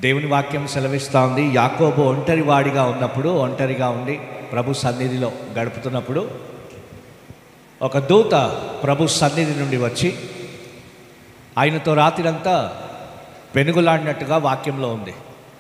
దేవుని వాక్యం సెలవిస్తూ ఉంది యాకోబు ఒంటరి వాడిగా ఉన్నప్పుడు ఒంటరిగా ఉండి ప్రభు సన్నిధిలో గడుపుతున్నప్పుడు ఒక దూత ప్రభు సన్నిధి నుండి వచ్చి ఆయనతో రాత్రిరంతా పెనుగులాడినట్టుగా వాక్యంలో ఉంది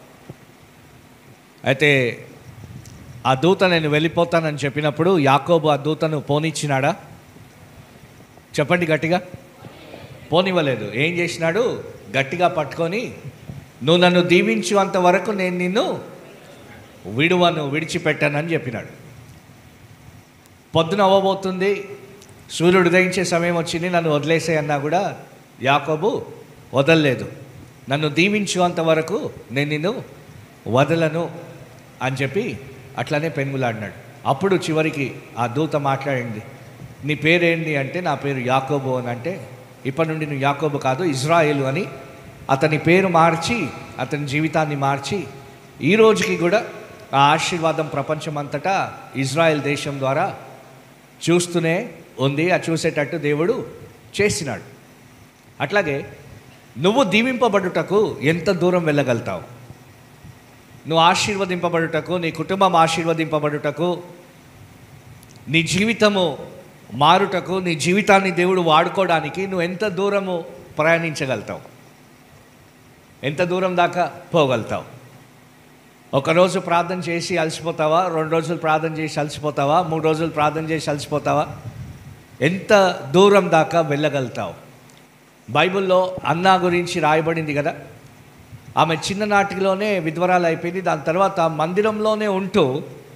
అయితే ఆ దూత నేను వెళ్ళిపోతానని చెప్పినప్పుడు యాకోబు ఆ దూతను పోనిచ్చినాడా చెప్పండి గట్టిగా పోనివ్వలేదు ఏం చేసినాడు గట్టిగా పట్టుకొని నువ్వు నన్ను దీవించు అంతవరకు నేను నిన్ను విడువను విడిచిపెట్టానని చెప్పినాడు పొద్దున అవ్వబోతుంది సూర్యుడు ఉదయించే సమయం వచ్చింది నన్ను వదిలేసే అన్నా కూడా యాకోబు వదలలేదు నన్ను దీవించు అంతవరకు నేను నిన్ను వదలను అని చెప్పి అట్లనే పెనుగులాడినాడు అప్పుడు చివరికి ఆ దూత మాట్లాడింది నీ పేరేంటి అంటే నా పేరు యాకోబు అని అంటే ఇప్పటి నుండి నువ్వు యాకోబు కాదు ఇజ్రాయేలు అని అతని పేరు మార్చి అతని జీవితాన్ని మార్చి ఈ రోజుకి కూడా ఆ ఆశీర్వాదం ప్రపంచమంతటా ఇజ్రాయెల్ దేశం ద్వారా చూస్తూనే ఉంది ఆ చూసేటట్టు దేవుడు చేసినాడు అట్లాగే నువ్వు దీవింపబడుటకు ఎంత దూరం వెళ్ళగలుగుతావు నువ్వు ఆశీర్వదింపబడుటకు నీ కుటుంబం ఆశీర్వదింపబడుటకు నీ జీవితము మారుటకు నీ జీవితాన్ని దేవుడు వాడుకోవడానికి నువ్వు ఎంత దూరము ప్రయాణించగలుగుతావు ఎంత దూరం దాకా పోగలుగుతావు ఒకరోజు ప్రార్థన చేసి అలసిపోతావా రెండు రోజులు ప్రార్థన చేసి అలసిపోతావా మూడు రోజులు ప్రార్థన చేసి అలసిపోతావా ఎంత దూరం దాకా వెళ్ళగలుగుతావు బైబిల్లో అన్నా గురించి రాయబడింది కదా ఆమె చిన్ననాటిలోనే విధ్వరాలు అయిపోయింది దాని తర్వాత మందిరంలోనే ఉంటూ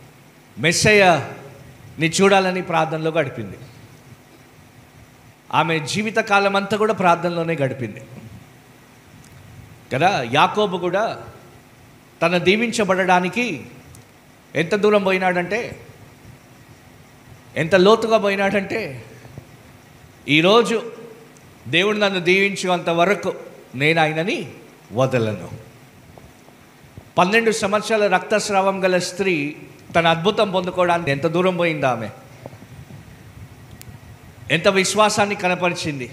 మెస్సయ్యని చూడాలని ప్రార్థనలో గడిపింది ఆమె జీవితకాలం అంతా కూడా ప్రార్థనలోనే గడిపింది కదా యాకోబు కూడా తన దీవించబడడానికి ఎంత దూరం పోయినాడంటే ఎంత లోతుగా పోయినాడంటే ఈరోజు దేవుడు నన్ను దీవించేంత వరకు నేను ఆయనని వదలను పన్నెండు సంవత్సరాల రక్తస్రావం గల స్త్రీ తన అద్భుతం పొందుకోవడానికి ఎంత దూరం పోయిందా ఆమె ఎంత విశ్వాసాన్ని కనపరిచింది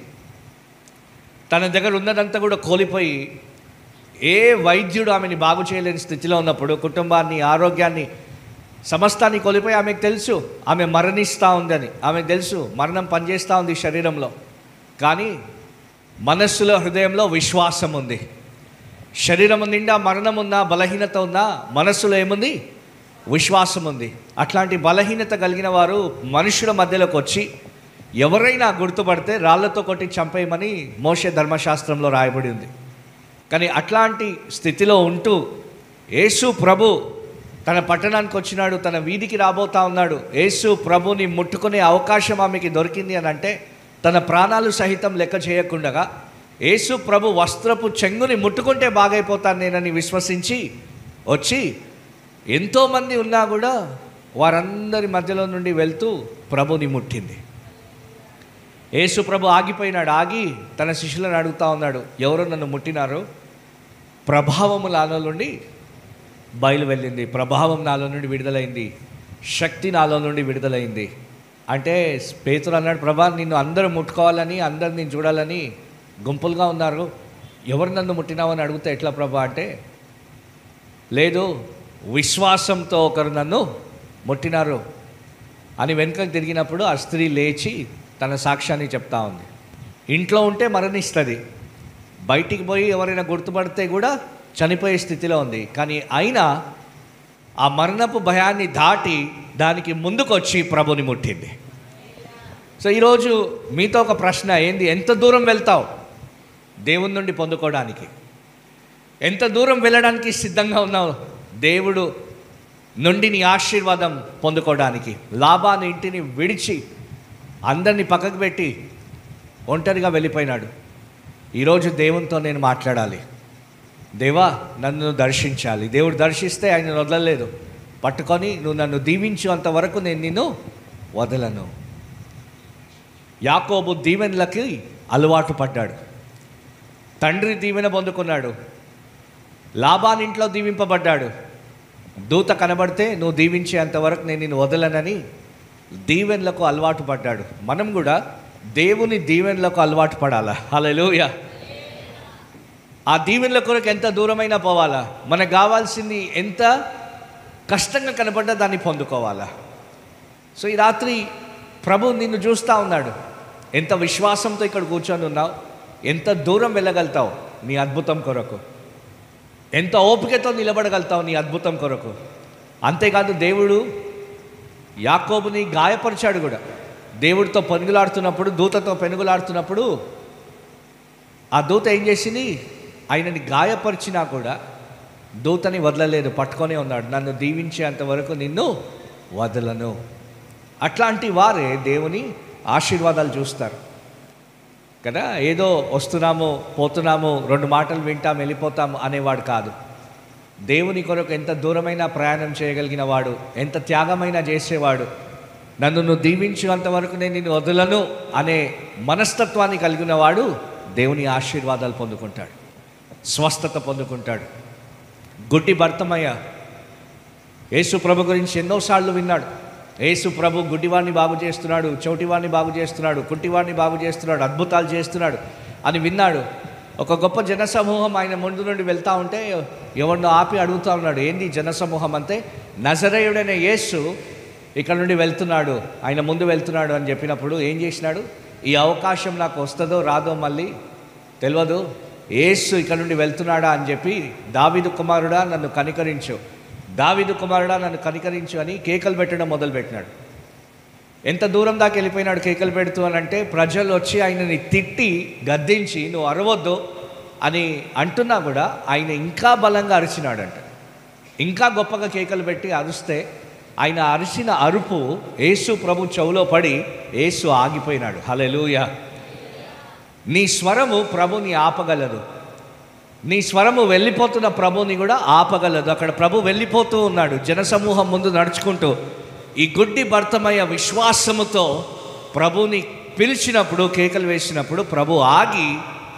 తన దగ్గర ఉన్నదంతా కూడా కోల్పోయి ఏ వైద్యుడు ఆమెని బాగు చేయలేని స్థితిలో ఉన్నప్పుడు కుటుంబాన్ని ఆరోగ్యాన్ని సమస్తాన్ని కోల్పోయి ఆమెకు తెలుసు ఆమె మరణిస్తూ ఉందని ఆమెకు తెలుసు మరణం పనిచేస్తూ ఉంది శరీరంలో కానీ మనస్సులో హృదయంలో విశ్వాసం ఉంది శరీరం నిండా మరణం ఉన్నా బలహీనత ఉన్నా మనస్సులో ఏముంది విశ్వాసం ఉంది అట్లాంటి బలహీనత కలిగిన వారు మనుషుల మధ్యలోకి వచ్చి ఎవరైనా గుర్తుపడితే రాళ్లతో కొట్టి చంపేయమని మోషే ధర్మశాస్త్రంలో రాయబడి ఉంది కానీ అట్లాంటి స్థితిలో ఉంటూ యేసు ప్రభు తన పట్టణానికి వచ్చినాడు తన వీధికి రాబోతా ఉన్నాడు యేసు ప్రభుని ముట్టుకునే అవకాశం ఆమెకి దొరికింది అని అంటే తన ప్రాణాలు సహితం లెక్క చేయకుండగా యేసు ప్రభు వస్త్రపు చెంగుని ముట్టుకుంటే బాగైపోతాను నేనని విశ్వసించి వచ్చి ఎంతోమంది ఉన్నా కూడా వారందరి మధ్యలో నుండి వెళ్తూ ప్రభుని ముట్టింది యేసు ప్రభు ఆగిపోయినాడు ఆగి తన శిష్యులను అడుగుతా ఉన్నాడు ఎవరు నన్ను ముట్టినారు ప్రభావము నాలో నుండి బయలు వెళ్ళింది ప్రభావం నాలో నుండి విడుదలైంది శక్తి నాలో నుండి విడుదలైంది అంటే పేతురు అన్నాడు ప్రభా నిన్ను అందరూ ముట్టుకోవాలని అందరు నేను చూడాలని గుంపులుగా ఉన్నారు ఎవరు నన్ను ముట్టినావని అడిగితే ఎట్లా ప్రభా అంటే లేదు విశ్వాసంతో ఒకరు నన్ను ముట్టినారు అని వెనుకకు తిరిగినప్పుడు ఆ స్త్రీ లేచి తన సాక్ష్యాన్ని చెప్తా ఉంది ఇంట్లో ఉంటే మరణిస్తుంది బయటికి పోయి ఎవరైనా గుర్తుపడితే కూడా చనిపోయే స్థితిలో ఉంది కానీ అయినా ఆ మరణపు భయాన్ని దాటి దానికి ముందుకొచ్చి ప్రభుని ముట్టింది సో ఈరోజు మీతో ఒక ప్రశ్న ఏంది ఎంత దూరం వెళ్తావు దేవుని నుండి పొందుకోవడానికి ఎంత దూరం వెళ్ళడానికి సిద్ధంగా ఉన్నావు దేవుడు నుండి నీ ఆశీర్వాదం పొందుకోవడానికి లాభాన్ని ఇంటిని విడిచి అందరినీ పక్కకు పెట్టి ఒంటరిగా వెళ్ళిపోయినాడు ఈరోజు దేవునితో నేను మాట్లాడాలి దేవా నన్ను దర్శించాలి దేవుడు దర్శిస్తే ఆయన వదలలేదు పట్టుకొని నువ్వు నన్ను దీవించు అంతవరకు నేను నిన్ను వదలను యాకోబు దీవెనలకి అలవాటు పడ్డాడు తండ్రి దీవెన పొందుకున్నాడు లాభాన్ని ఇంట్లో దీవింపబడ్డాడు దూత కనబడితే నువ్వు దీవించేంతవరకు నేను నిన్ను వదలనని దీవెనలకు అలవాటు పడ్డాడు మనం కూడా దేవుని దీవెనలకు అలవాటు పడాలా హల్లెలూయా ఆ దీవెనల కొరకు ఎంత దూరమైనా పోవాలా మనకు కావాల్సింది ఎంత కష్టంగా కనపడ్డా దాన్ని పొందుకోవాలా సో ఈ రాత్రి ప్రభు నిన్ను చూస్తూ ఉన్నాడు ఎంత విశ్వాసంతో ఇక్కడ కూర్చొని ఉన్నావు ఎంత దూరం వెళ్ళగలుగుతావు నీ అద్భుతం కొరకు ఎంత ఓపికతో నిలబడగలుగుతావు నీ అద్భుతం కొరకు అంతేకాదు దేవుడు యాకోబుని గాయపరిచాడు కూడా దేవుడితో పెనుగులాడుతున్నప్పుడు దూతతో పెనుగులాడుతున్నప్పుడు ఆ దూత ఏం చేసింది ఆయనని గాయపరిచినా కూడా దూతని వదలలేదు పట్టుకొనే ఉన్నాడు నన్ను దీవించేంత వరకు నిన్ను వదలను అట్లాంటి వారే దేవుని ఆశీర్వాదాలు చూస్తారు కదా ఏదో వస్తున్నాము పోతున్నాము రెండు మాటలు వింటాం వెళ్ళిపోతాము అనేవాడు కాదు దేవుని కొరకు ఎంత దూరమైన ప్రయాణం చేయగలిగిన వాడు ఎంత త్యాగమైనా చేసేవాడు నన్ను నువ్వు దీవించినంత వరకు నేను నిన్ను వదలను అనే మనస్తత్వాన్ని కలిగిన వాడు దేవుని ఆశీర్వాదాలు పొందుకుంటాడు స్వస్థత పొందుకుంటాడు గుడ్డి భర్తమయ్య యేసు ప్రభు గురించి ఎన్నోసార్లు విన్నాడు యేసు ప్రభు గుడ్డివాడిని బాగు చేస్తున్నాడు చోటివాడిని బాగు చేస్తున్నాడు కుంటివాడిని బాగు చేస్తున్నాడు అద్భుతాలు చేస్తున్నాడు అని విన్నాడు ఒక గొప్ప జనసమూహం ఆయన ముందు నుండి వెళ్తా ఉంటే ఎవరినో ఆపి అడుగుతా ఉన్నాడు ఏంది జనసమూహం అంటే నజరేయుడైన యేసు ఇక్కడ నుండి వెళ్తున్నాడు ఆయన ముందు వెళ్తున్నాడు అని చెప్పినప్పుడు ఏం చేసినాడు ఈ అవకాశం నాకు వస్తుందో రాదో మళ్ళీ తెలియదు యేసు ఇక్కడ నుండి వెళ్తున్నాడా అని చెప్పి దావిదు కుమారుడా నన్ను కనికరించు దావిదు కుమారుడా నన్ను కనికరించు అని కేకలు పెట్టడం మొదలుపెట్టినాడు ఎంత దూరం దాకా వెళ్ళిపోయినాడు కేకలు పెడుతూ అని అంటే ప్రజలు వచ్చి ఆయనని తిట్టి గద్దించి నువ్వు అరవద్దు అని అంటున్నా కూడా ఆయన ఇంకా బలంగా అరిచినాడంట ఇంకా గొప్పగా కేకలు పెట్టి అరిస్తే ఆయన అరిచిన అరుపు యేసు ప్రభు చెవులో పడి యేసు ఆగిపోయినాడు హలెలూయ నీ స్వరము ప్రభుని ఆపగలదు నీ స్వరము వెళ్ళిపోతున్న ప్రభుని కూడా ఆపగలదు అక్కడ ప్రభు వెళ్ళిపోతూ ఉన్నాడు జనసమూహం ముందు నడుచుకుంటూ ఈ గుడ్డి భర్తమయ్య విశ్వాసముతో ప్రభుని పిలిచినప్పుడు కేకలు వేసినప్పుడు ప్రభు ఆగి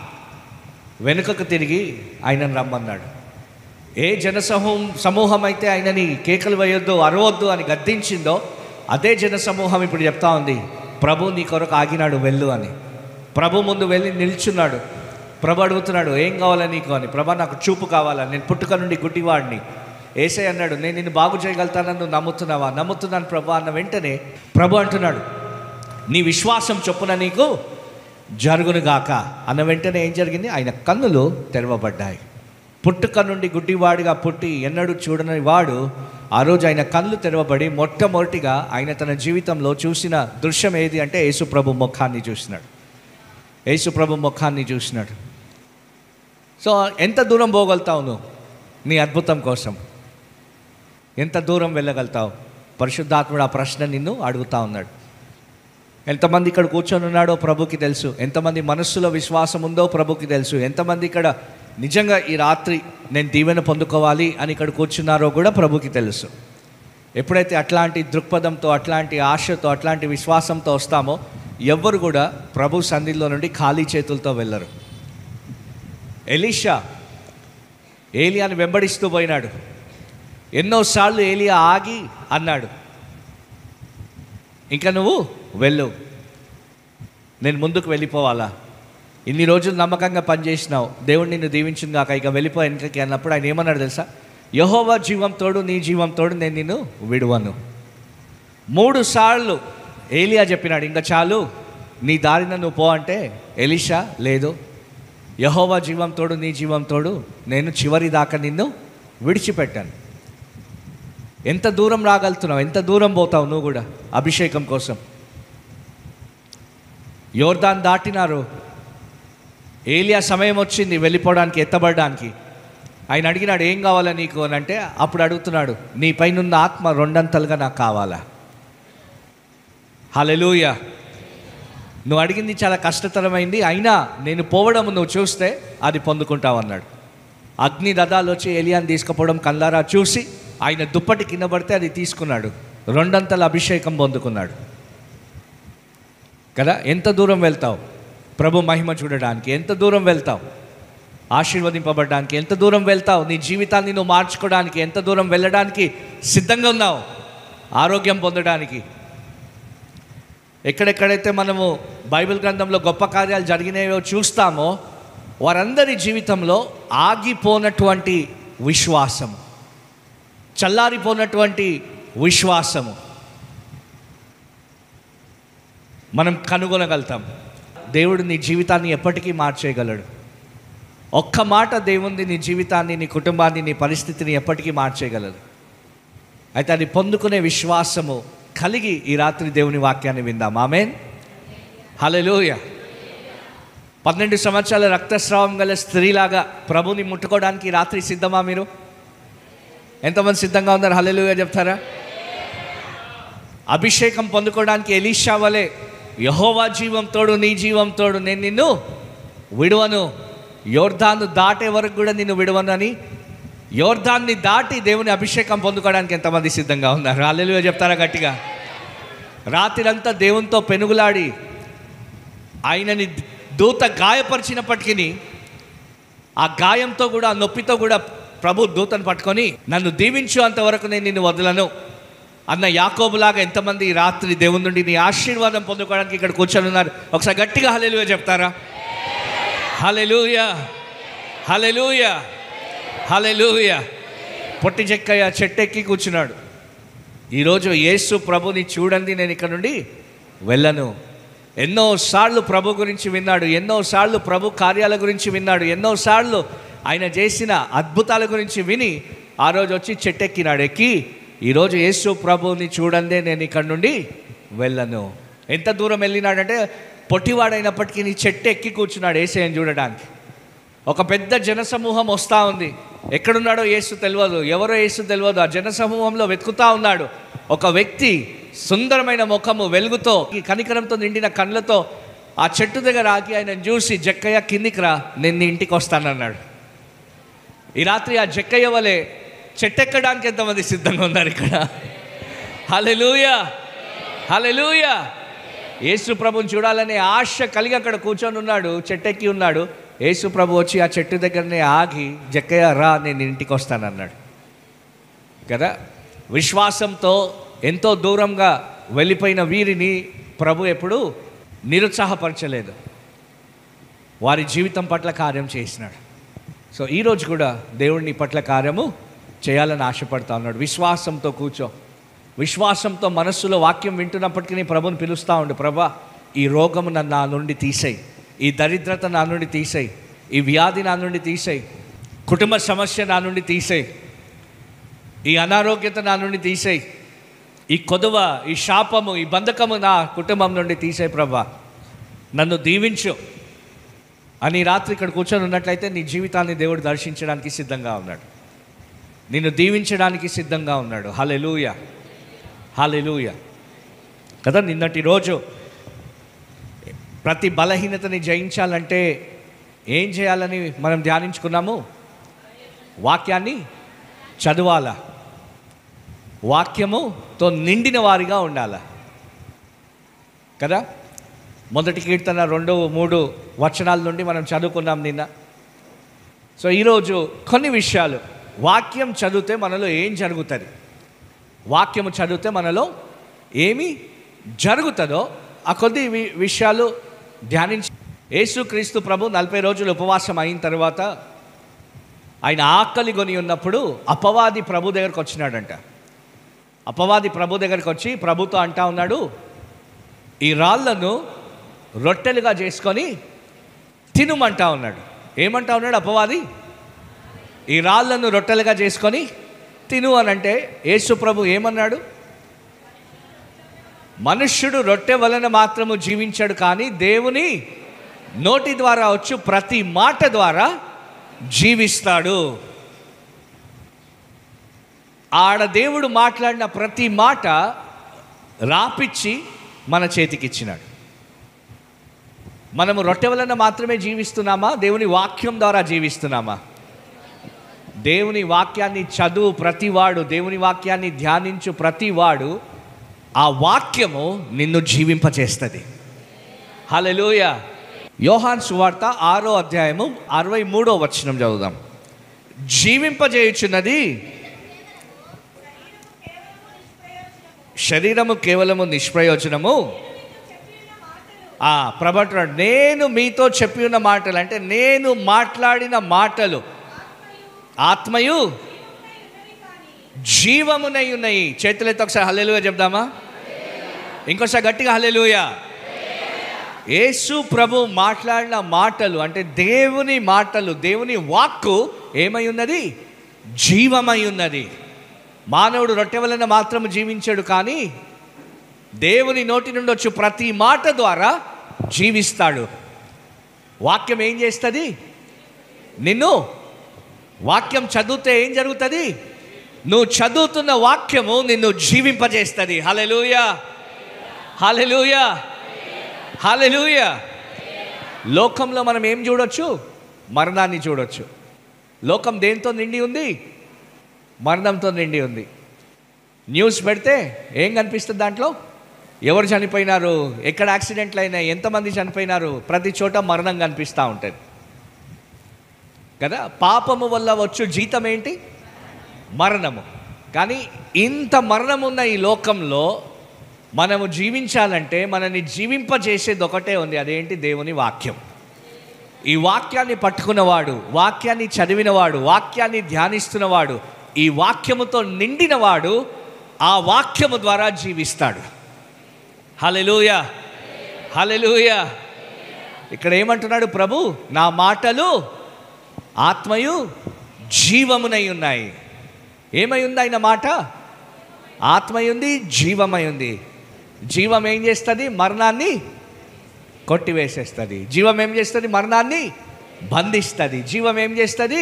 వెనుకకు తిరిగి ఆయనను రమ్మన్నాడు ఏ జనసమూహం సమూహం అయితే ఆయనని కేకలు వేయొద్దు అరవద్దు అని గద్దించిందో అదే జనసమూహం ఇప్పుడు చెప్తా ఉంది ప్రభు నీ కొరకు ఆగినాడు వెళ్ళు అని ప్రభు ముందు వెళ్ళి నిల్చున్నాడు ప్రభు అడుగుతున్నాడు ఏం కావాలా నీకు అని ప్రభా నాకు చూపు కావాలా నేను పుట్టుక నుండి గుడ్డివాడిని ఏసై అన్నాడు నేను నిన్ను బాగు చేయగలుగుతానని నువ్వు నమ్ముతున్నావా నమ్ముతున్నాను ప్రభు అన్న వెంటనే ప్రభు అంటున్నాడు నీ విశ్వాసం చొప్పున నీకు జరుగునుగాక అన్న వెంటనే ఏం జరిగింది ఆయన కన్నులు తెరవబడ్డాయి పుట్టుక నుండి గుడ్డివాడిగా పుట్టి ఎన్నడూ చూడని వాడు ఆ రోజు ఆయన కళ్ళు తెరవబడి మొట్టమొదటిగా ఆయన తన జీవితంలో చూసిన దృశ్యం ఏది అంటే యేసుప్రభు ముఖాన్ని చూసినాడు యేసుప్రభు ముఖాన్ని చూసినాడు సో ఎంత దూరం పోగలుగుతావు నువ్వు నీ అద్భుతం కోసం ఎంత దూరం వెళ్ళగలుగుతావు పరిశుద్ధాత్ముడు ఆ ప్రశ్న నిన్ను అడుగుతా ఉన్నాడు ఎంతమంది ఇక్కడ కూర్చొని ఉన్నాడో ప్రభుకి తెలుసు ఎంతమంది మనస్సులో విశ్వాసం ఉందో ప్రభుకి తెలుసు ఎంతమంది ఇక్కడ నిజంగా ఈ రాత్రి నేను దీవెన పొందుకోవాలి అని ఇక్కడ కూర్చున్నారో కూడా ప్రభుకి తెలుసు ఎప్పుడైతే అట్లాంటి దృక్పథంతో అట్లాంటి ఆశతో అట్లాంటి విశ్వాసంతో వస్తామో ఎవ్వరు కూడా ప్రభు సన్నిధిలో నుండి ఖాళీ చేతులతో వెళ్ళరు ఎలీషా ఏలియాని వెంబడిస్తూ పోయినాడు ఎన్నోసార్లు ఏలియా ఆగి అన్నాడు ఇంకా నువ్వు వెళ్ళు నేను ముందుకు వెళ్ళిపోవాలా ఇన్ని రోజులు నమ్మకంగా పనిచేసినావు దేవుడు నిన్ను దీవించింది కాక ఇక వెళ్ళిపో వెనకకి అన్నప్పుడు ఆయన ఏమన్నాడు తెలుసా యహోవా జీవం తోడు నీ జీవం తోడు నేను నిన్ను విడువను మూడు సార్లు ఏలియా చెప్పినాడు ఇంకా చాలు నీ దారిన నువ్వు పో అంటే ఎలిషా లేదు యహోవా జీవం తోడు నీ జీవం తోడు నేను చివరి దాకా నిన్ను విడిచిపెట్టాను ఎంత దూరం రాగలుగుతున్నావు ఎంత దూరం పోతావు నువ్వు కూడా అభిషేకం కోసం యోర్దాన్ దాటినారు ఏలియా సమయం వచ్చింది వెళ్ళిపోవడానికి ఎత్తబడడానికి ఆయన అడిగినాడు ఏం కావాలా నీకు అని అంటే అప్పుడు అడుగుతున్నాడు నీ పైనున్న ఆత్మ రెండంతలుగా నాకు కావాలా హలెలూయ నువ్వు అడిగింది చాలా కష్టతరమైంది అయినా నేను పోవడం నువ్వు చూస్తే అది పొందుకుంటావు అన్నాడు అగ్ని రథాలు వచ్చి ఏలియాని తీసుకుపోవడం కల్లారా చూసి ఆయన దుప్పటి కింద పడితే అది తీసుకున్నాడు రెండంతల అభిషేకం పొందుకున్నాడు కదా ఎంత దూరం వెళ్తావు ప్రభు మహిమ చూడడానికి ఎంత దూరం వెళ్తావు ఆశీర్వదింపబడడానికి ఎంత దూరం వెళ్తావు నీ జీవితాన్ని నువ్వు మార్చుకోవడానికి ఎంత దూరం వెళ్ళడానికి సిద్ధంగా ఉన్నావు ఆరోగ్యం పొందడానికి ఎక్కడెక్కడైతే మనము బైబిల్ గ్రంథంలో గొప్ప కార్యాలు జరిగినాయో చూస్తామో వారందరి జీవితంలో ఆగిపోనటువంటి విశ్వాసము చల్లారిపోనటువంటి విశ్వాసము మనం కనుగొనగలుగుతాం దేవుడు నీ జీవితాన్ని ఎప్పటికీ మార్చేయగలడు ఒక్క మాట దేవుంది నీ జీవితాన్ని నీ కుటుంబాన్ని నీ పరిస్థితిని ఎప్పటికీ మార్చేయగలదు అయితే అది పొందుకునే విశ్వాసము కలిగి ఈ రాత్రి దేవుని వాక్యాన్ని విందాం ఆమెన్ హల్లెలూయ పన్నెండు సంవత్సరాల రక్తస్రావం గల స్త్రీలాగా ప్రభుని ముట్టుకోవడానికి ఈ రాత్రి సిద్ధమా మీరు ఎంతమంది సిద్ధంగా ఉన్నారు హల్లెలూయ చెప్తారా అభిషేకం పొందుకోవడానికి ఎలీషా వలె యహోవా జీవం తోడు నీ జీవం తోడు నేను నిన్ను విడువను యోర్ధాను దాటే వరకు కూడా నిన్ను విడువను అని యోర్ధాన్ని దాటి దేవుని అభిషేకం పొందుకోవడానికి ఎంతమంది సిద్ధంగా ఉన్నారు హల్లెలూయ చెప్తారా గట్టిగా రాత్రిరంతా దేవునితో పెనుగులాడి ఆయనని దూత గాయపరిచినప్పటికీ ఆ గాయంతో కూడా ఆ నొప్పితో కూడా ప్రభు దూతను పట్టుకొని నన్ను దీవించు అంతవరకు నేను నిన్ను వదలను అన్న యాకోబులాగా ఎంతమంది ఈ రాత్రి దేవుని నుండి నీ ఆశీర్వాదం పొందుకోవడానికి ఇక్కడ కూర్చొని ఉన్నారు ఒకసారి గట్టిగా హలెలుయ చెప్తారా హలెలుయ హలెలుయ హలెలుయ పొట్టి చెక్కయ్య చెట్టెక్కి కూర్చున్నాడు ఈరోజు యేసు ప్రభుని చూడండి నేను ఇక్కడ నుండి వెళ్ళను ఎన్నోసార్లు ప్రభు గురించి విన్నాడు ఎన్నోసార్లు ప్రభు కార్యాల గురించి విన్నాడు ఎన్నోసార్లు ఆయన చేసిన అద్భుతాల గురించి విని ఆ రోజు వచ్చి చెట్టెక్కినాడు ఎక్కి ఈరోజు యేసు ప్రభుని చూడండి నేను ఇక్కడ నుండి వెళ్ళను ఎంత దూరం వెళ్ళినాడంటే పొట్టివాడైనప్పటికీ నీ చెట్టు ఎక్కి కూర్చున్నాడు ఏసయ్యని చూడడానికి ఒక పెద్ద జనసమూహం వస్తూ ఉంది ఎక్కడున్నాడో యేసు తెలియదు ఎవరో యేసు తెలియదు ఆ జనసమూహంలో వెతుకుతా ఉన్నాడు ఒక వ్యక్తి సుందరమైన ముఖము వెలుగుతో ఈ కనికరంతో నిండిన కళ్ళతో ఆ చెట్టు దగ్గర ఆగి ఆయన చూసి జక్కయ్య కిందికి రా నేను నీ ఇంటికి వస్తానన్నాడు ఈ రాత్రి ఆ జక్కయ్య వలె చెట్టెక్కడానికి ఎంతమంది సిద్ధంగా ఉన్నారు ఇక్కడ హలెలూయ హలెలూయ యేసు ప్రభుని చూడాలనే ఆశ కలిగి అక్కడ కూర్చొని ఉన్నాడు చెట్టెక్కి ఉన్నాడు యేసు ప్రభు వచ్చి ఆ చెట్టు దగ్గరనే ఆగి జక్కయ్య రా నేను ఇంటికి వస్తానన్నాడు కదా విశ్వాసంతో ఎంతో దూరంగా వెళ్ళిపోయిన వీరిని ప్రభు ఎప్పుడు నిరుత్సాహపరచలేదు వారి జీవితం పట్ల కార్యం చేసినాడు సో ఈరోజు కూడా దేవుడిని పట్ల కార్యము చేయాలని ఆశపడతా ఉన్నాడు విశ్వాసంతో కూర్చో విశ్వాసంతో మనస్సులో వాక్యం వింటున్నప్పటికీ ప్రభుని పిలుస్తూ ఉండు ప్రభా ఈ రోగము నన్ను నా నుండి తీసేయి ఈ దరిద్రత నా నుండి తీసేయి ఈ వ్యాధి నా నుండి తీసేయి కుటుంబ సమస్య నా నుండి తీసేయి ఈ అనారోగ్యత నా నుండి తీసేయి ఈ కొదువ ఈ శాపము ఈ బంధకము నా కుటుంబం నుండి తీసేయి ప్రభా నన్ను దీవించు అని రాత్రి ఇక్కడ కూర్చొని ఉన్నట్లయితే నీ జీవితాన్ని దేవుడు దర్శించడానికి సిద్ధంగా ఉన్నాడు నిన్ను దీవించడానికి సిద్ధంగా ఉన్నాడు హలెలూయ హలెలూయ కదా నిన్నటి రోజు ప్రతి బలహీనతని జయించాలంటే ఏం చేయాలని మనం ధ్యానించుకున్నాము వాక్యాన్ని చదవాలా వాక్యముతో నిండిన వారిగా ఉండాలా కదా మొదటి కీర్తన రెండు మూడు వచనాల నుండి మనం చదువుకున్నాం నిన్న సో ఈరోజు కొన్ని విషయాలు వాక్యం చదివితే మనలో ఏం జరుగుతుంది వాక్యము చదివితే మనలో ఏమి జరుగుతుందో ఆ కొద్ది వి- విషయాలు ధ్యానించి యేసుక్రీస్తు ప్రభు నలభై రోజులు ఉపవాసం అయిన తర్వాత ఆయన ఆకలి కొని ఉన్నప్పుడు అపవాది ప్రభు దగ్గరకు వచ్చినాడంట అపవాది ప్రభు దగ్గరికి వచ్చి ప్రభుతో అంటా ఉన్నాడు ఈ రాళ్లను రొట్టెలుగా చేసుకొని తినుమంటా ఉన్నాడు ఏమంటా ఉన్నాడు అపవాది ఈ రాళ్లను రొట్టెలుగా చేసుకొని తిను అని అంటే యేసు ప్రభు ఏమన్నాడు మనుష్యుడు రొట్టె వలన మాత్రము జీవించాడు కానీ దేవుని నోటి ద్వారా వచ్చు ప్రతి మాట ద్వారా జీవిస్తాడు ఆడ దేవుడు మాట్లాడిన ప్రతి మాట రాపిచ్చి మన చేతికిచ్చినాడు మనము రొట్టె వలన మాత్రమే జీవిస్తున్నామా దేవుని వాక్యం ద్వారా జీవిస్తున్నామా దేవుని వాక్యాన్ని చదువు ప్రతివాడు దేవుని వాక్యాన్ని ధ్యానించు ప్రతివాడు ఆ వాక్యము నిన్ను జీవింపచేస్తుంది హలెలూయ యోహాన్ సువార్త ఆరో అధ్యాయము అరవై మూడో వచనం చదువుదాం జీవింపజేయుచున్నది శరీరము కేవలము నిష్ప్రయోజనము ఆ ప్రభంటున్నాడు నేను మీతో చెప్పి ఉన్న మాటలు అంటే నేను మాట్లాడిన మాటలు ఆత్మయు జీవమునై ఉన్నాయి చేతులెత్తి ఒకసారి హల్లెలూయా చెప్దామా ఇంకోసారి గట్టిగా హల్లెలూయా యేసు ప్రభు మాట్లాడిన మాటలు అంటే దేవుని మాటలు దేవుని వాక్కు ఏమై ఉన్నది జీవమై ఉన్నది మానవుడు రొట్టె వలన మాత్రం జీవించాడు కానీ దేవుని నోటి నుండి వచ్చి ప్రతి మాట ద్వారా జీవిస్తాడు వాక్యం ఏం చేస్తుంది నిన్ను వాక్యం చదివితే ఏం జరుగుతుంది నువ్వు చదువుతున్న వాక్యము నిన్ను జీవింపజేస్తుంది హలెలూయా హలెలూయా హలెలూయా లోకంలో మనం ఏం చూడొచ్చు మరణాన్ని చూడొచ్చు లోకం దేంతో నిండి ఉంది మరణంతో నిండి ఉంది న్యూస్ పెడితే ఏం కనిపిస్తుంది దాంట్లో ఎవరు చనిపోయినారు ఎక్కడ యాక్సిడెంట్లు అయినాయి ఎంతమంది చనిపోయినారు ప్రతి చోట మరణం కనిపిస్తూ ఉంటుంది కదా పాపము వల్ల వచ్చు జీతం ఏంటి మరణము కానీ ఇంత మరణం ఉన్న ఈ లోకంలో మనము జీవించాలంటే మనల్ని జీవింపజేసేది ఒకటే ఉంది అదేంటి దేవుని వాక్యం ఈ వాక్యాన్ని పట్టుకున్నవాడు వాక్యాన్ని చదివినవాడు వాక్యాన్ని ధ్యానిస్తున్నవాడు ఈ వాక్యముతో నిండినవాడు ఆ వాక్యము ద్వారా జీవిస్తాడు హలెలూయ హలెలూయ ఇక్కడ ఏమంటున్నాడు ప్రభు నా మాటలు ఆత్మయు జీవమునై ఉన్నాయి ఏమై ఉంది ఆయన మాట ఆత్మై ఉంది జీవమై ఉంది జీవం ఏం చేస్తుంది మరణాన్ని కొట్టివేసేస్తుంది జీవం ఏం చేస్తుంది మరణాన్ని బంధిస్తుంది జీవం ఏం చేస్తుంది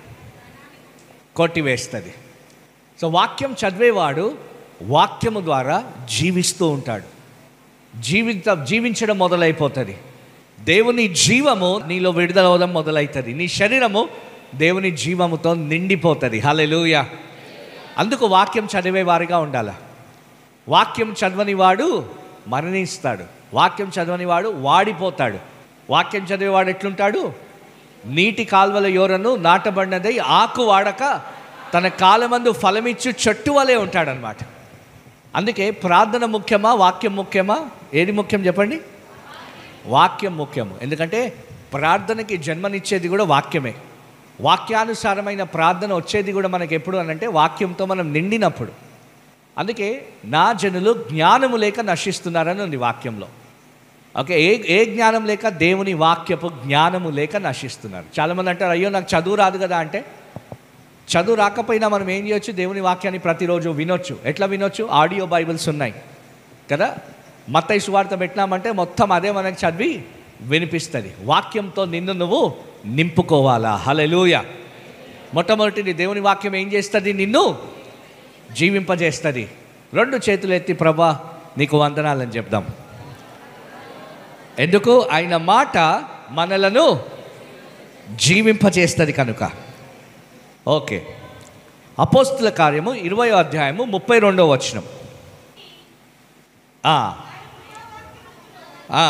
కొట్టివేస్తుంది సో వాక్యం చదివేవాడు వాక్యము ద్వారా జీవిస్తూ ఉంటాడు జీవిత జీవించడం మొదలైపోతుంది దేవుని జీవము నీలో విడుదలవడం మొదలవుతుంది నీ శరీరము దేవుని జీవముతో నిండిపోతుంది హలెలూయ అందుకు వాక్యం చదివే వారిగా ఉండాలి వాక్యం చదవని వాడు మరణిస్తాడు వాక్యం చదవని వాడు వాడిపోతాడు వాక్యం చదివేవాడు ఎట్లుంటాడు నీటి కాల్వల యోరను నాటబడినదై ఆకు వాడక తన కాలమందు ఫలమిచ్చు చెట్టు వలె ఉంటాడనమాట అందుకే ప్రార్థన ముఖ్యమా వాక్యం ముఖ్యమా ఏది ముఖ్యం చెప్పండి వాక్యం ముఖ్యము ఎందుకంటే ప్రార్థనకి జన్మనిచ్చేది కూడా వాక్యమే వాక్యానుసారమైన ప్రార్థన వచ్చేది కూడా మనకి ఎప్పుడు అని అంటే వాక్యంతో మనం నిండినప్పుడు అందుకే నా జనులు జ్ఞానము లేక నశిస్తున్నారని ఉంది వాక్యంలో ఓకే ఏ ఏ జ్ఞానం లేక దేవుని వాక్యపు జ్ఞానము లేక నశిస్తున్నారు చాలామంది అంటారు అయ్యో నాకు చదువు రాదు కదా అంటే చదువు రాకపోయినా మనం ఏం చేయొచ్చు దేవుని వాక్యాన్ని ప్రతిరోజు వినొచ్చు ఎట్లా వినొచ్చు ఆడియో బైబిల్స్ ఉన్నాయి కదా మత్తయి సువార్త పెట్టినామంటే మొత్తం అదే మనకు చదివి వినిపిస్తుంది వాక్యంతో నిన్ను నువ్వు నింపుకోవాలా హలెలూయ మొట్టమొదటిది దేవుని వాక్యం ఏం చేస్తుంది నిన్ను జీవింపజేస్తుంది రెండు చేతులు ఎత్తి ప్రభా నీకు వందనాలని చెప్దాం ఎందుకు ఆయన మాట మనలను జీవింపజేస్తుంది కనుక ఓకే అపోస్తుల కార్యము ఇరవై అధ్యాయము ముప్పై రెండవ వచనం ఆ. ఆ.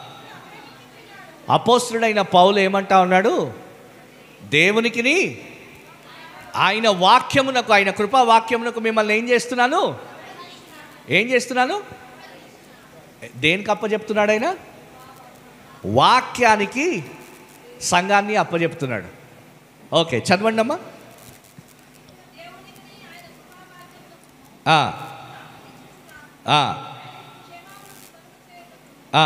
అపోస్తుడైన పౌలు ఏమంటా ఉన్నాడు దేవునికిని ఆయన వాక్యమునకు ఆయన కృపా వాక్యమునకు మిమ్మల్ని ఏం చేస్తున్నాను ఏం చేస్తున్నాను దేనికి అప్పచెప్తున్నాడు ఆయన వాక్యానికి సంఘాన్ని అప్పచెప్తున్నాడు ఓకే చదవండి అమ్మా ఆ. ఆ. ఆ.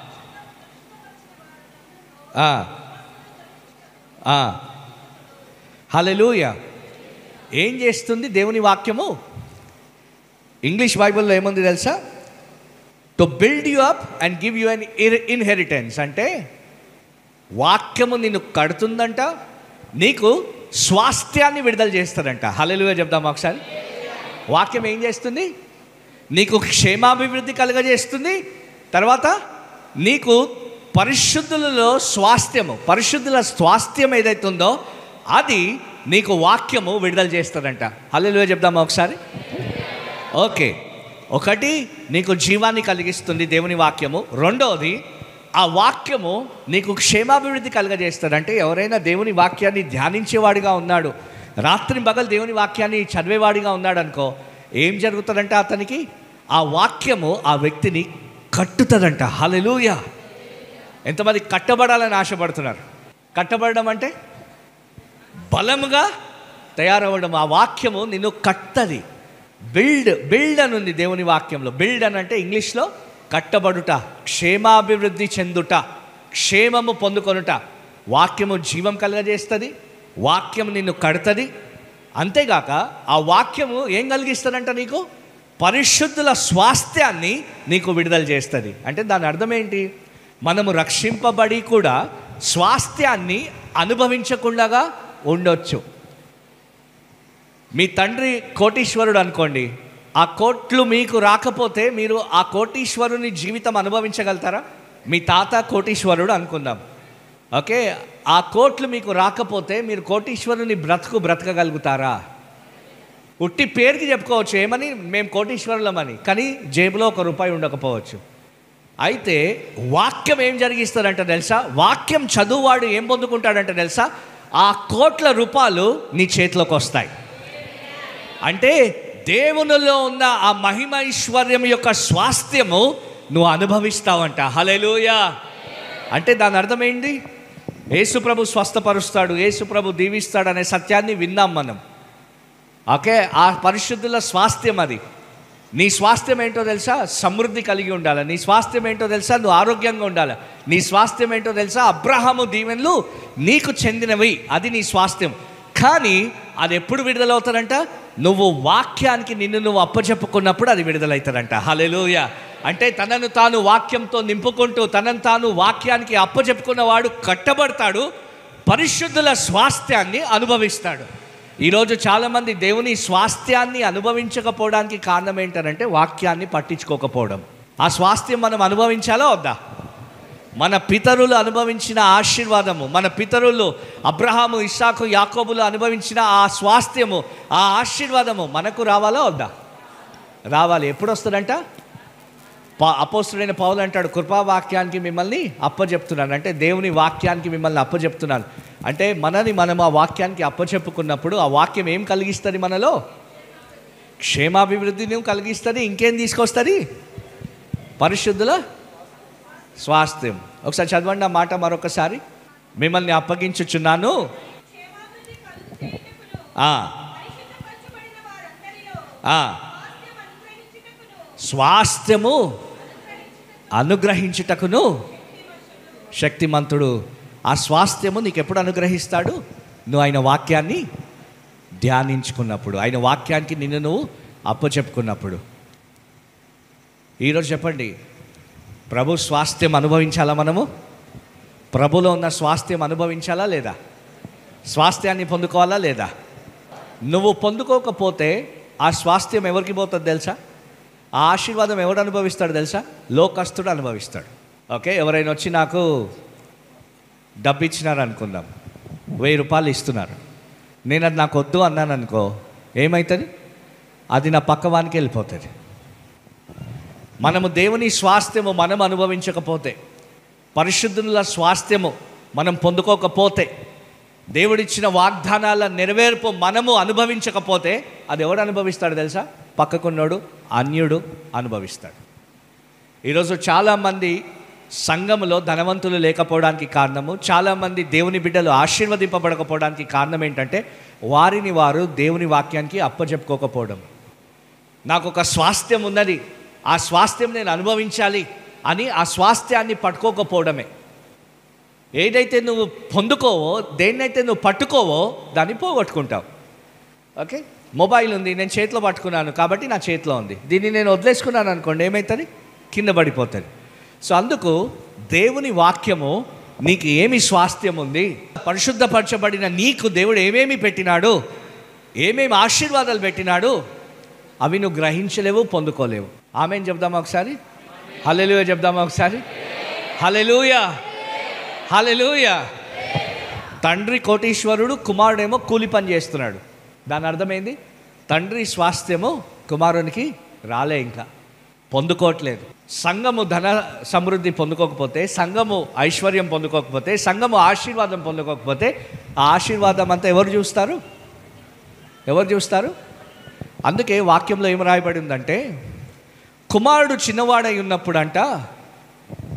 ఆ. ఆ. హల్లెలూయా ఏం చేస్తుంది దేవుని వాక్యము ఇంగ్లీష్ బైబిల్లో ఏముంది తెలుసా to build you up and give you an inheritance అంటే వాక్యము నిన్ను కడుతుందంట నీకు స్వాస్థ్యాన్ని విడుదల చేస్తుందంట హల్లెలూయా చెప్దాం ఒకసారి వాక్యం ఏం చేస్తుంది నీకు క్షేమాభివృద్ధి కలుగజేస్తుంది తర్వాత నీకు పరిశుద్ధులలో స్వాస్థ్యము పరిశుద్ధుల స్వాస్థ్యం ఏదైతే ఉందో అది నీకు వాక్యము విడుదల చేస్తుందంట హల్లెలూయా చెప్దామా ఒకసారి ఓకే ఒకటి నీకు జీవాన్ని కలిగిస్తుంది దేవుని వాక్యము రెండవది ఆ వాక్యము నీకు క్షేమాభివృద్ధి కలగజేస్తుంది అంటే ఎవరైనా దేవుని వాక్యాన్ని ధ్యానించేవాడిగా ఉన్నాడు రాత్రి పగలు దేవుని వాక్యాన్ని చదివేవాడిగా ఉన్నాడు అనుకో ఏం జరుగుతుందంటే అతనికి ఆ వాక్యము ఆ వ్యక్తిని కట్టుతుందంట హలెలూయ ఎంతమంది కట్టబడాలని ఆశపడుతున్నారు కట్టబడడం అంటే బలముగా తయారవ్వడం ఆ వాక్యము నిన్ను కట్టది బిల్డ్ బిల్డ్ అని ఉంది దేవుని వాక్యంలో బిల్డ్ అని అంటే ఇంగ్లీష్లో కట్టబడుట క్షేమాభివృద్ధి చెందుట క్షేమము పొందుకొనుట వాక్యము జీవం కలగజేస్తుంది వాక్యం నిన్ను కడుతుంది అంతేగాక ఆ వాక్యము ఏం కలిగిస్తుందంట నీకు పరిశుద్ధుల స్వాస్థ్యాన్ని నీకు విడుదల చేస్తుంది అంటే దాని అర్థం ఏంటి మనము రక్షింపబడి కూడా స్వాస్థ్యాన్ని అనుభవించకుండా ఉండొచ్చు మీ తండ్రి కోటీశ్వరుడు అనుకోండి ఆ కోట్లు మీకు రాకపోతే మీరు ఆ కోటీశ్వరుని జీవితం అనుభవించగలుగుతారా మీ తాత కోటీశ్వరుడు అనుకుందాం ఓకే ఆ కోట్లు మీకు రాకపోతే మీరు కోటీశ్వరుని బ్రతుకు బ్రతకగలుగుతారా ఉట్టి పేరుకి చెప్పుకోవచ్చు ఏమని మేము కోటీశ్వరులమని కానీ జేబులో ఒక రూపాయి ఉండకపోవచ్చు అయితే వాక్యం ఏం జరిగిస్తారంట తెలుసా వాక్యం చదువువాడు ఏం పొందుకుంటాడంటే తెలుసా ఆ కోట్ల రూపాయలు నీ చేతిలోకి వస్తాయి అంటే దేవునిలో ఉన్న ఆ మహిమ ఐశ్వర్యం యొక్క స్వాస్థ్యము నువ్వు అనుభవిస్తావంట హలెలూయా అంటే దాని అర్థం ఏంటి యేసుప్రభు స్వస్థపరుస్తాడు యేసుప్రభు దీవిస్తాడు అనే సత్యాన్ని విన్నాం మనం ఓకే ఆ పరిశుద్ధుల స్వాస్థ్యం అది నీ స్వాస్థ్యం ఏంటో తెలుసా సమృద్ధి కలిగి ఉండాలి నీ స్వాస్థ్యం ఏంటో తెలుసా నువ్వు ఆరోగ్యంగా ఉండాలి నీ స్వాస్థ్యం ఏంటో తెలుసా అబ్రహాము దీవెనలు నీకు చెందినవి అది నీ స్వాస్థ్యం కానీ అది ఎప్పుడు విడుదలవుతారంట నువ్వు వాక్యానికి నిన్ను నువ్వు అప్పచెప్పుకున్నప్పుడు అది విడుదలవుతారంట హలెలూయ అంటే తనను తాను వాక్యంతో నింపుకుంటూ తనను తాను వాక్యానికి అప్పచెప్పుకున్నవాడు కట్టబడతాడు పరిశుద్ధుల స్వాస్థ్యాన్ని అనుభవిస్తాడు ఈరోజు చాలామంది దేవుని స్వాస్థ్యాన్ని అనుభవించకపోవడానికి కారణం ఏంటంటే వాక్యాన్ని పట్టించుకోకపోవడం ఆ స్వాస్థ్యం మనం అనుభవించాలా వద్దా మన పితరులు అనుభవించిన ఆశీర్వాదము మన పితరులు అబ్రహాము ఇస్సాకు యాకోబులు అనుభవించిన ఆ స్వాస్థ్యము ఆ ఆశీర్వాదము మనకు రావాలా వద్దా రావాలి ఎప్పుడు వస్తుందంట పా అపోస్తుడైన పౌలు అంటాడు కృపావాక్యానికి మిమ్మల్ని అప్పచెప్తున్నాను అంటే దేవుని వాక్యానికి మిమ్మల్ని అప్పచెప్తున్నాను అంటే మనని మనం ఆ వాక్యానికి అప్పచెప్పుకున్నప్పుడు ఆ వాక్యం ఏం కలిగిస్తుంది మనలో క్షేమాభివృద్ధిని కలిగిస్తుంది ఇంకేం తీసుకొస్తుంది పరిశుద్ధుల స్వాస్థ్యం ఒకసారి చదవండి ఆ మాట మరొకసారి మిమ్మల్ని అప్పగించుచున్నాను క్షేమాభివృద్ధి కలుగుచేయుటకును, ఆ, పరిశుద్ధపరచబడిన వారందరిలో ఆ, స్వాస్థ్యం అనుగ్రహించుటకును, స్వాస్థ్యము అనుగ్రహించుటకును శక్తిమంతుడు ఆ స్వాస్థ్యము నీకు ఎప్పుడు అనుగ్రహిస్తాడు నువ్వు ఆయన వాక్యాన్ని ధ్యానించుకున్నప్పుడు ఆయన వాక్యానికి నిన్ను నువ్వు అప్పచెప్పుకున్నప్పుడు ఈరోజు చెప్పండి ప్రభు స్వాస్థ్యం అనుభవించాలా మనము ప్రభులో ఉన్న స్వాస్థ్యం అనుభవించాలా లేదా స్వాస్థ్యాన్ని పొందుకోవాలా లేదా నువ్వు పొందుకోకపోతే ఆ స్వాస్థ్యం ఎవరికి పోతుంది తెలుసా ఆ ఆశీర్వాదం ఎవడు అనుభవిస్తాడు తెలుసా లోకస్తుడు అనుభవిస్తాడు ఓకే ఎవరైనా వచ్చి నాకు డబ్బు ఇచ్చినారు అనుకుందాం వెయ్యి రూపాయలు ఇస్తున్నారు నేను అది నాకు వద్దు అన్నాను అనుకో ఏమవుతుంది అది నా పక్కవానికి వెళ్ళిపోతుంది మనము దేవుని స్వాస్థ్యము మనం అనుభవించకపోతే పరిశుద్ధుల స్వాస్థ్యము మనం పొందుకోకపోతే దేవుడిచ్చిన వాగ్దానాల నెరవేర్పు మనము అనుభవించకపోతే అది ఎవడు అనుభవిస్తాడు తెలుసా పక్కకున్నోడు అన్యుడు అనుభవిస్తాడు ఈరోజు చాలామంది సంఘములో ధనవంతులు లేకపోవడానికి కారణము చాలామంది దేవుని బిడ్డలు ఆశీర్వదింపబడకపోవడానికి కారణం ఏంటంటే వారిని వారు దేవుని వాక్యానికి అప్పచెప్పుకోకపోవడం నాకు ఒక స్వాస్థ్యం ఉన్నది ఆ స్వాస్థ్యం నేను అనుభవించాలి అని ఆ స్వాస్థ్యాన్ని పట్టుకోకపోవడమే ఏదైతే నువ్వు పొందుకోవో దేన్నైతే నువ్వు పట్టుకోవో దాన్ని పోగొట్టుకుంటావు ఓకే మొబైల్ ఉంది నేను చేతిలో పట్టుకున్నాను కాబట్టి నా చేతిలో ఉంది దీన్ని నేను వదిలేసుకున్నాను అనుకోండి ఏమవుతుంది కింద పడిపోతుంది సో అందుకు దేవుని వాక్యము నీకు ఏమి స్వాస్థ్యం ఉంది పరిశుద్ధపరచబడిన నీకు దేవుడు ఏమేమి పెట్టినాడు ఏమేమి ఆశీర్వాదాలు పెట్టినాడు అవి నువ్వు గ్రహించలేవు పొందుకోలేవు ఆమెను చెప్దామా ఒకసారి హలెలుయ చెప్దామా ఒకసారి హలెలుయ హలెలుయ తండ్రి కోటీశ్వరుడు కుమారుడేమో కూలి పని చేస్తున్నాడు దాని అర్థమైంది తండ్రి స్వాస్థ్యము కుమారునికి రాలే ఇంకా పొందుకోవట్లేదు సంఘము ధన సమృద్ధి పొందుకోకపోతే సంఘము ఐశ్వర్యం పొందుకోకపోతే సంఘము ఆశీర్వాదం పొందుకోకపోతే ఆ ఆశీర్వాదం అంతా ఎవరు చూస్తారు ఎవరు చూస్తారు అందుకే వాక్యంలో ఏం రాయబడి ఉందంటే కుమారుడు చిన్నవాడై ఉన్నప్పుడు అంట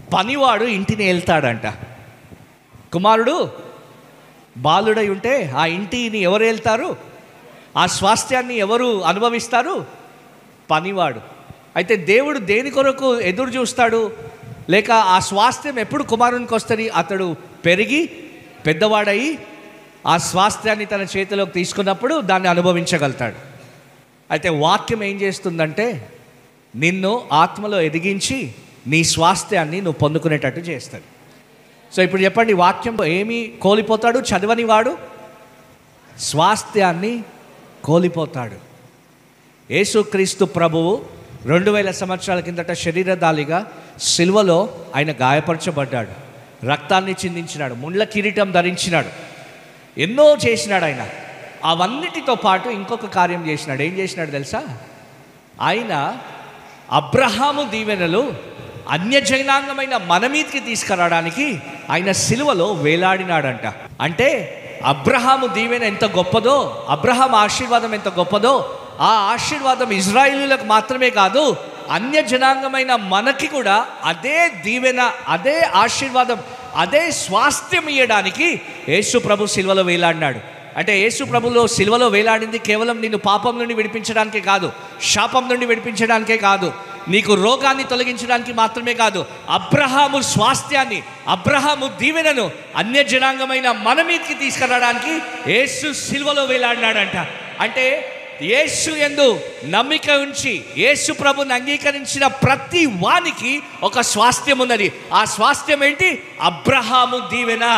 పనివాడు ఇంటిని వెళ్తాడంట కుమారుడు బాలుడై ఉంటే ఆ ఇంటిని ఎవరు వెళ్తారు ఆ స్వాస్థ్యాన్ని ఎవరు అనుభవిస్తారు పనివాడు అయితే దేవుడు దేని కొరకు ఎదురు చూస్తాడు లేక ఆ స్వాస్థ్యం ఎప్పుడు కుమారునికి వస్తుంది అతడు పెరిగి పెద్దవాడయి ఆ స్వాస్థ్యాన్ని తన చేతిలోకి తీసుకున్నప్పుడు దాన్ని అనుభవించగలుగుతాడు అయితే వాక్యం ఏం చేస్తుందంటే నిన్ను ఆత్మలో ఎదిగించి నీ స్వాస్థ్యాన్ని నువ్వు పొందుకునేటట్టు చేస్తుంది సో ఇప్పుడు చెప్పండి వాక్యం ఏమి కోల్పోతాడు చదవని వాడు స్వాస్థ్యాన్ని కోల్పోతాడు యేసుక్రీస్తు ప్రభువు రెండు వేల సంవత్సరాల కిందట శరీరదాలిగా సిల్వలో ఆయన గాయపరచబడ్డాడు రక్తాన్ని చిందించినాడు ముండ్ల కిరీటం ధరించినాడు ఎన్నో చేసినాడు ఆయన అవన్నిటితో పాటు ఇంకొక కార్యం చేసినాడు ఏం చేసినాడు తెలుసా ఆయన అబ్రహాము దీవెనలు అన్యజైనాంగమైన మన మీదకి తీసుకురావడానికి ఆయన సిలువలో వేలాడినాడంట అంటే అబ్రహాము దీవెన ఎంత గొప్పదో అబ్రహాం ఆశీర్వాదం ఎంత గొప్పదో ఆ ఆశీర్వాదం ఇజ్రాయిలీలకు మాత్రమే కాదు అన్య జనాంగమైన మనకి కూడా అదే దీవెన అదే ఆశీర్వాదం అదే స్వాస్థ్యం ఇవ్వడానికి యేసు ప్రభు సిల్వలో వేలాడినాడు అంటే యేసు ప్రభులో సిల్వలో వేలాడింది కేవలం నిన్ను పాపం నుండి విడిపించడానికే కాదు శాపం నుండి విడిపించడానికే కాదు నీకు రోగాన్ని తొలగించడానికి మాత్రమే కాదు అబ్రహాము స్వాస్థ్యాన్ని అబ్రహాము దీవెనను అన్య జనాంగమైన మన మీదకి తీసుకురావడానికి యేసు సిల్వలో వేలాడినాడంట అంటే యేసు ఎందు నమ్మిక ఉంచి యేసు ప్రభుని అంగీకరించిన ప్రతి వానికి ఒక స్వాస్థ్యం ఉన్నది ఆ స్వాస్థ్యం ఏంటి అబ్రహాము దీవెన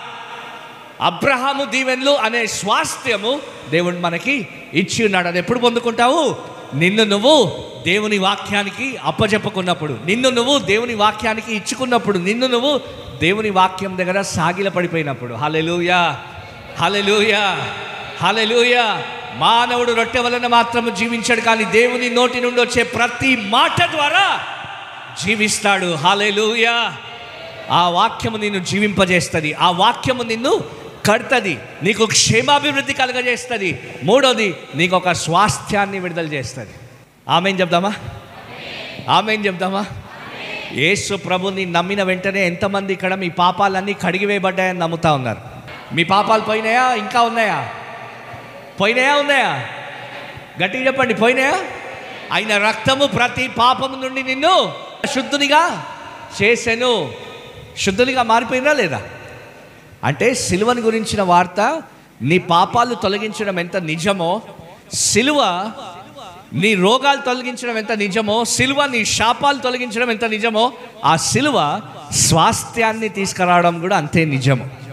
అబ్రహాము దీవెనలు అనే స్వాస్థ్యము దేవుడు మనకి ఇచ్చి ఉన్నాడు అది ఎప్పుడు పొందుకుంటావు నిన్ను నువ్వు దేవుని వాక్యానికి అప్పచెప్పుకున్నప్పుడు నిన్ను నువ్వు దేవుని వాక్యానికి ఇచ్చుకున్నప్పుడు నిన్ను నువ్వు దేవుని వాక్యం దగ్గర సాగిల పడిపోయినప్పుడు హలెలూయా హలెలూయా హలెలూయా మానవుడు రొట్టె వలన మాత్రము జీవించాడు కానీ దేవుని నోటి నుండి వచ్చే ప్రతి మాట ద్వారా జీవిస్తాడు హలెలూయా ఆ వాక్యము నిన్ను జీవింపజేస్తుంది ఆ వాక్యము నిన్ను కడుతుంది నీకు క్షేమాభివృద్ధి కలగజేస్తుంది మూడోది నీకు ఒక స్వాస్థ్యాన్ని విడుదల చేస్తుంది ఆమెం చెప్దామా ఆమెం చెప్దామా యేసు ప్రభుని నమ్మిన వెంటనే ఎంతమంది ఇక్కడ మీ పాపాలన్నీ కడిగివేయబడ్డాయని నమ్ముతా ఉన్నారు మీ పాపాలు పోయినాయా ఇంకా ఉన్నాయా పోయినాయా ఉన్నాయా గట్టిగా చెప్పండి పోయినాయా ఆయన రక్తము ప్రతి పాపము నుండి నిన్ను శుద్ధునిగా చేసెను శుద్ధునిగా మారిపోయినా లేదా అంటే సిలువని గురించిన వార్త నీ పాపాలు తొలగించడం ఎంత నిజమో సిలువ నీ రోగాలు తొలగించడం ఎంత నిజమో సిలువ నీ శాపాలు తొలగించడం ఎంత నిజమో ఆ సిలువ స్వాస్థ్యాన్ని తీసుకురావడం కూడా అంతే నిజము